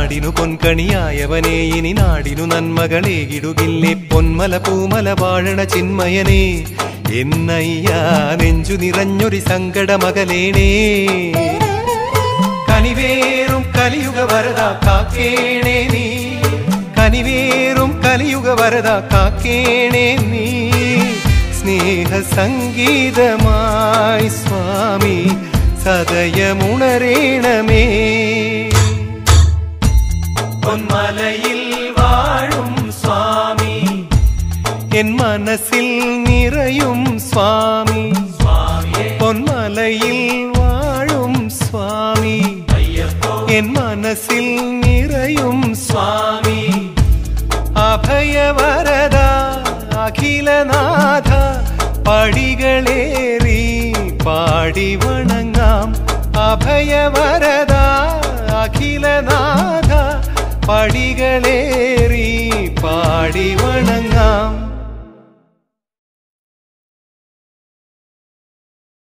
നാടിനു പൊൻകണിയായവനെ ഇനി നാടിനു നന്മകളേകിടുകില്ലേ പൊന്മല പൂമല വാഴണ ചിന്മയനെ എന്നയ്യാ നെഞ്ചു നിറഞ്ഞൊരു സങ്കടമകലേണേ കനിവേറും കലിയുഗ വരദ കാക്കേണേ നീ കനിവേറും കലിയുഗ വരദ കാക്കേണേ നീ സ്നേഹ സംഗീതമായി സ്വാമി സദയമുണരേണമേ പൊന്മലയിൽ വാഴും സ്വാമി എൻ മനസ്സിൽ നിറയും സ്വാമി പൊന്മലയിൽ വാഴും സ്വാമി എൻ മനസ്സിൽ നിറയും സ്വാമി അഭയവരദ അഖിലനാഥ പടികളേറി പാടി വണങ്ങാം അഭയവരദ അഖിലനാഥ പടികളേറി പാടി വണങ്ങാം